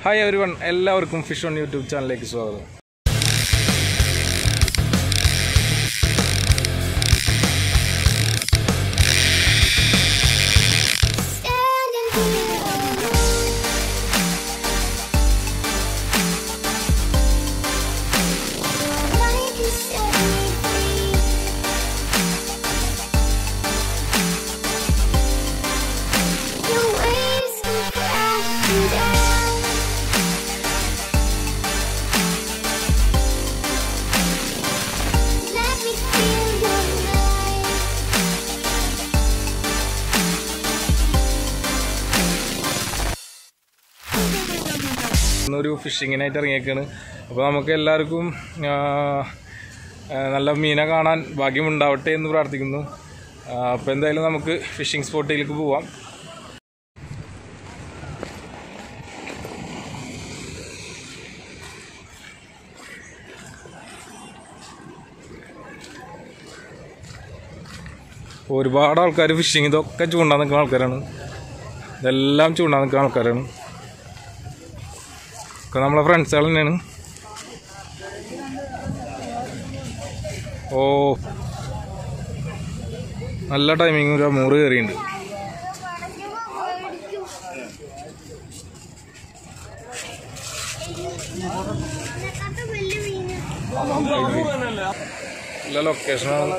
Hi everyone എല്ലാവർക്കും fish on YouTube ചാനലിലേക്ക് സ്വാഗതം Standing here alone. Like you set me free. Your waves come crashing down. Let me feel your light. ഇന്നൊരു ഫിഷിങ്ങിനായിട്ട് ഇറങ്ങിയേക്കാണ് അപ്പോൾ നമുക്ക് എല്ലാവർക്കും ആ, ആ, നല്ല മീനെ കാണാൻ ഭാഗ്യമുണ്ടാവട്ടെ എന്ന് പ്രാർത്ഥിക്കുന്നു അപ്പോൾ എന്തായാലും നമുക്ക് ഫിഷിംഗ് സ്പോട്ടിലേക്ക് പോവാം ഒരുപാട് ആൾക്കാർ ഫിഷിങ് ഇതൊക്കെ ചൂണ്ടാൻ നിൽക്കുന്ന ആൾക്കാരാണ് ഇതെല്ലാം ചൂണ്ടാൻ നിൽക്കുന്ന ആൾക്കാരാണ് ഒക്കെ നമ്മളെ ഫ്രണ്ട്സുകൾ തന്നെയാണ് ഓ നല്ല ടൈമിങ് ഒരു മൂറ് കയറിയുണ്ട് നല്ല ലൊക്കേഷനാണ്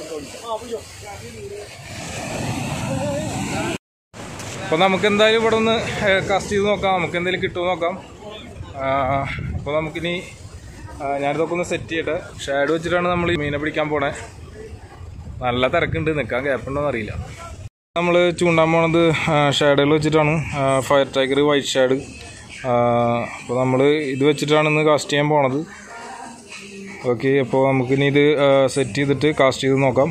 അപ്പോൾ നമുക്ക് എന്തായാലും ഇവിടെ ഒന്ന് കാസ്റ്റ് ചെയ്ത് നോക്കാം നമുക്ക് എന്തെങ്കിലും കിട്ടുമോ നോക്കാം അപ്പോൾ നമുക്കിനി ആ, ഞാനിതൊക്കെ ഒന്ന് സെറ്റ് ചെയ്യട്ടെ ഷാഡ് വെച്ചിട്ടാണ് നമ്മൾ ഈ മീനെ പിടിക്കാൻ പോണേ നല്ല തിരക്കുണ്ട് നിൽക്കാൻ ഗ്യാപ്പുണ്ടോന്ന് അറിയില്ല നമ്മൾ ചൂണ്ടാൻ പോണത് ഷാഡുകൾ വെച്ചിട്ടാണ് ഫയർ ടൈഗർ വൈറ്റ് ഷാഡ് അപ്പോൾ നമ്മൾ ഇത് വെച്ചിട്ടാണ് ഇന്ന് കാസ്റ്റ് ചെയ്യാൻ പോണത് ഓക്കെ അപ്പോൾ നമുക്കിനി ഇത് സെറ്റ് ചെയ്തിട്ട് കാസ്റ്റ് ചെയ്ത് നോക്കാം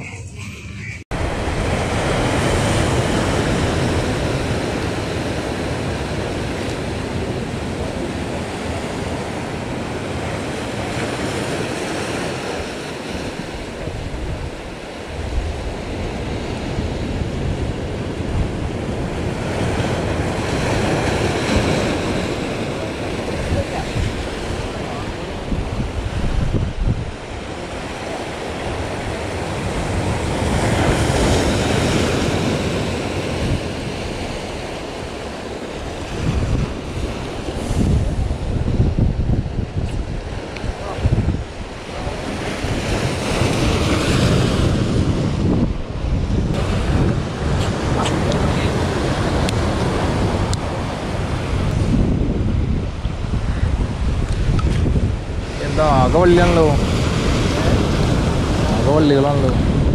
എന്താ ആകെ വള്ളിയാണല്ലോ ആകെ വള്ളികളാണല്ലോ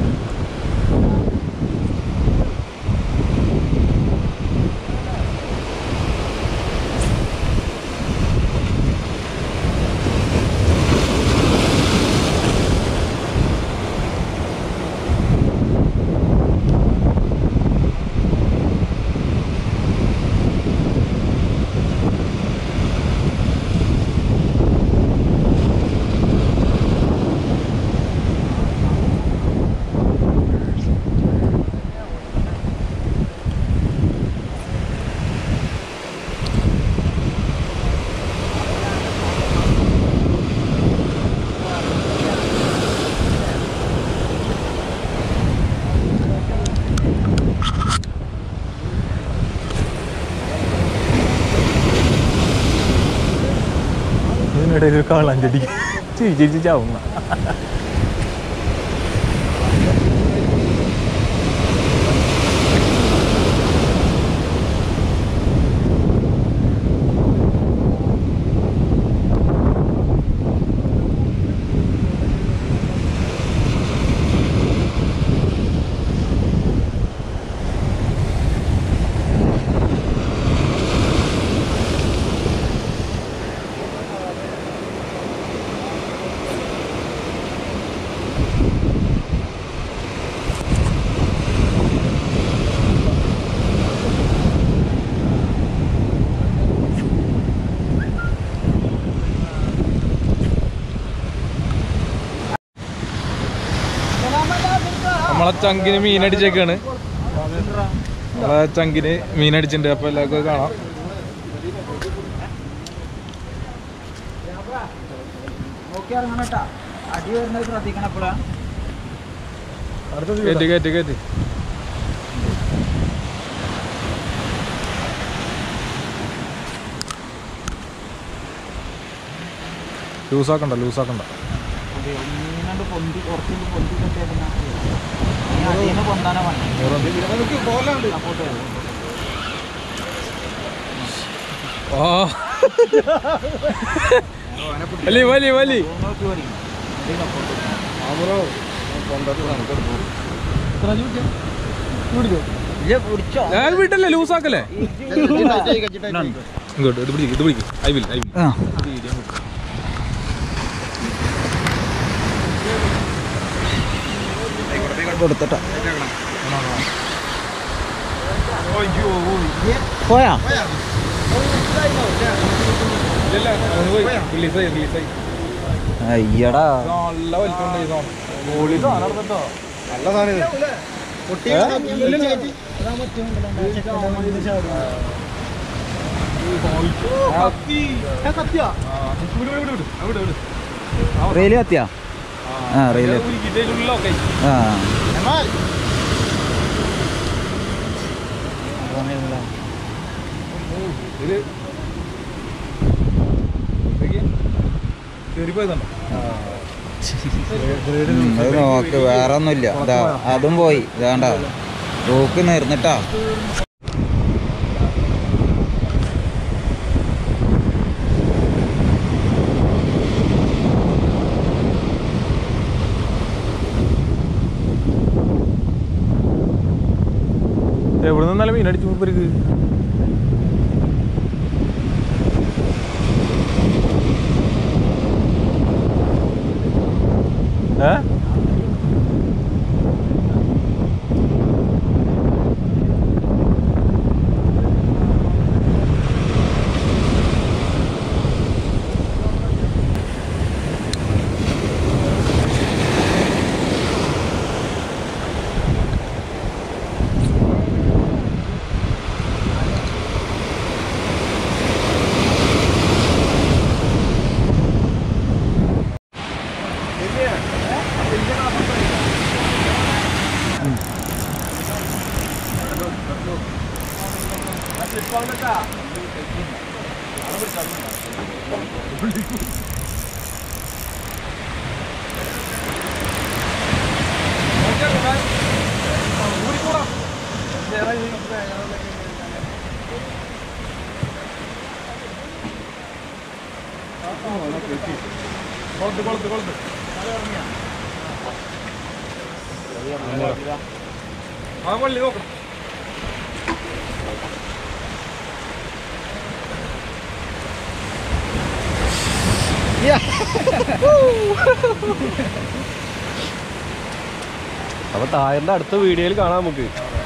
ഇതിനിടയിൽ ഒരു കാളാഞ്ചടി ചിരിച്ചിരിച്ച് ചാവുന്ന നമ്മളെ ചങ്കിന് മീനടിച്ചേക്കാണ് നമ്മളെ ചങ്കിന് മീനടിച്ചിട്ടുണ്ട് അപ്പോൾ എല്ലാവർക്കും അത് കാണാം നോക്കി ഇറങ്ങണം കേട്ടാ അടി വരുന്നത് ശ്രദ്ധിക്കണം എപ്പോഴാ കയറ്റി കയറ്റി കയറ്റി ലൂസാക്കണ്ട ലൂസാക്കണ്ട ഒന്നിനണ്ട് പൊന്തി കുറച്ചുകൊണ്ട് പൊന്തി കെട്ടിയേക്കുന്ന നീ അടിയിൽ പൊന്താനാ പണി സപ്പോർട്ട് ചെയ്തു ആ വലി വലി വലി നോക്കി വരി അടി സപ്പോർട്ട് ഇല്ല പിടിച്ചോ ഞാൻ വിട്ടല്ലേ ലൂസാക്കല്ലേ ഇങ്ങോട്ട് ഇത് പിടിക്കും ഇത് പിടിക്കും ഐ വിൽ ഐ വിൽ ആ കൊടുത്തട്ടോ പോയാ ഇല്ല റിലീസായി റിലീസായി അയ്യടാ നല്ല വലിപ്പം റെയിൽ കത്തിയാ ആ റെയിൽ ആ ഉം, അത് നോക്ക് വേറെ ഒന്നുമില്ല ഇതാ അതും പോയി ഇതാണ്ട റൂക്ക് നിർന്നിട്ടാ എവിടെ നിന്നാലും മീനടിച്ചു മൂപ്പർക്ക് ഏ ആ പള്ളി നോക്കണം അപ്പൊ തായറിന്റെ അടുത്ത വീഡിയോയിൽ കാണാം നമുക്ക്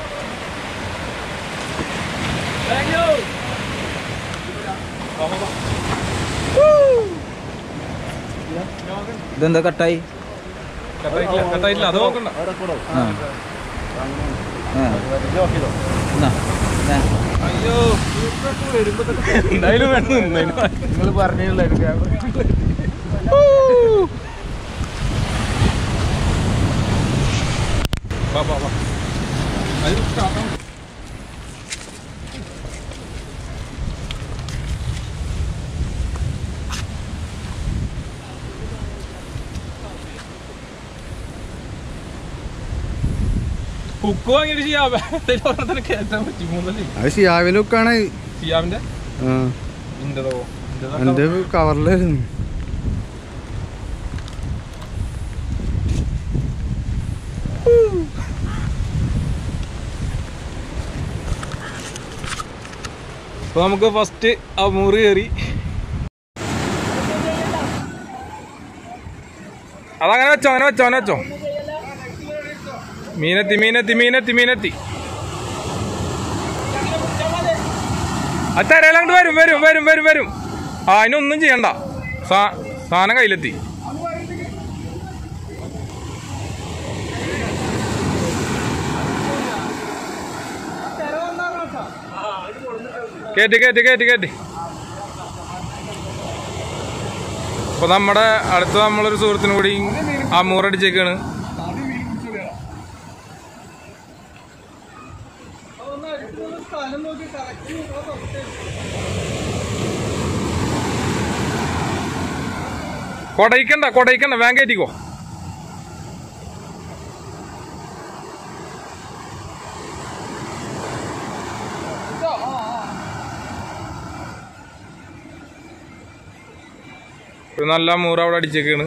ഇതെന്താ കട്ടായി കട്ടായിട്ടില്ല കട്ടായിട്ടില്ല അത് നോക്കണ്ട ആ ആ. എന്നാ, എന്നാ. അയ്യോ എന്തായാലും വേണം നിന്നതിന്. നിങ്ങൾ പറഞ്ഞില്ല വാ വാ വാ അത് കാക്കാം. ഹുക്ക് വാങ്ങിയിട്ട് ചെയ്യാം തന്നെ കയറ്റാൻ പറ്റി മൂന്നല്ലേ അത് ഷിയാവിലൊക്കെയാണ് സിയാമിന്റെ ഇന്റതോ എൻ്റെ കവറിലായിരുന്നു അപ്പൊ നമുക്ക് ഫസ്റ്റ് ആ മുറി കയറി അതങ്ങനെ വെച്ചോ അങ്ങനെ വെച്ചോ അങ്ങനെ വെച്ചോ മീനെത്തി മീനെത്തി മീനെത്തി മീനെത്തി അത്തരയിലങ്ങോട്ട് വരും വരും വരും വരും വരും ആ അതിനൊന്നും ചെയ്യണ്ട സാ സാധനം കയ്യിലെത്തി കേറ്റി കേറ്റി കേറ്റി കേറ്റി അപ്പോൾ നമ്മുടെ അടുത്ത നമ്മളൊരു സുഹൃത്തിനും കൂടി ആ മൂറടിച്ചേക്കാണ് കൊടയിക്കണ്ട കൊടയിക്കണ്ട വേഗം കയറ്റിക്കോ ഒരു നല്ല മൂറ അവിടെ അടിച്ചേക്കാണ്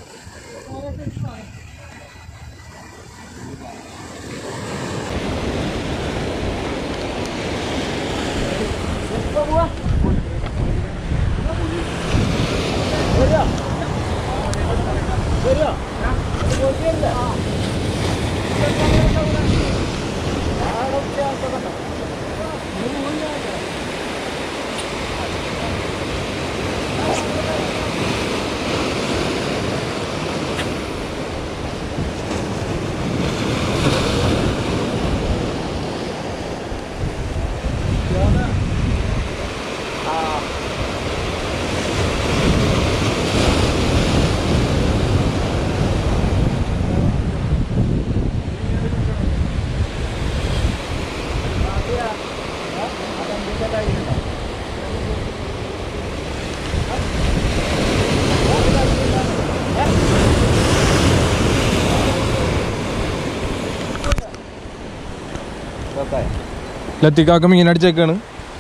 ലത്തിക്കാക്ക മീൻ അടിച്ചേക്കാണ്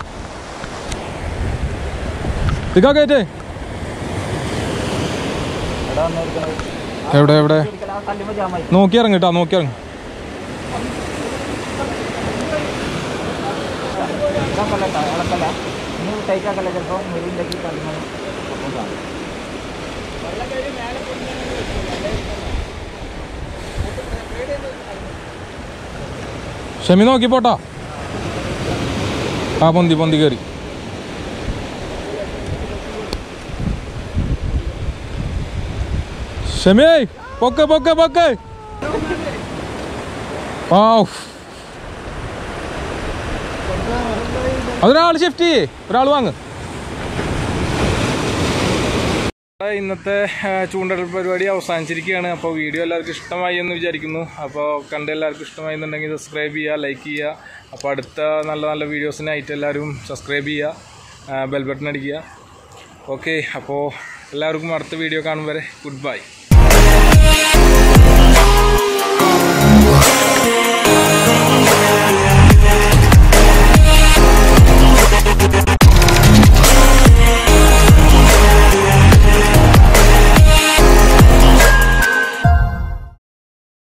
തിക്കാക്കേറ്റേ എവിടെ എവിടെ നോക്കി ഇറങ്ങിട്ടാ നോക്കി ഇറങ്ങി ഷമി നോക്കി പോട്ടാ ആ പൊന്തി പൊന്തി കയറി ഷമി പൊക്കെ പൊക്കെ പൊക്കെ ആ അതൊരാൾ ഷിഫ്റ്റ് ചെയ്യേ ഒരാൾ വാങ്ങ് ഇന്നത്തെ ആ, ചൂണ്ടൽ പരിപാടി അവസാനിച്ചിരിക്കുകയാണ് അപ്പോൾ വീഡിയോ എല്ലാവർക്കും ഇഷ്ടമായി എന്ന് വിചാരിക്കുന്നു അപ്പോൾ കണ്ട എല്ലാവർക്കും ഇഷ്ടമായി എന്നുണ്ടെങ്കിൽ സബ്സ്ക്രൈബ് ചെയ്യുക ലൈക്ക് ചെയ്യുക അപ്പോൾ അടുത്ത നല്ല നല്ല വീഡിയോസിനായിട്ട് എല്ലാവരും സബ്സ്ക്രൈബ് ചെയ്യുക ബെൽ ബട്ടൺ അടിക്കുക ഓക്കെ അപ്പോൾ എല്ലാവർക്കും അടുത്ത വീഡിയോ കാണും വരെ ഗുഡ് ബൈ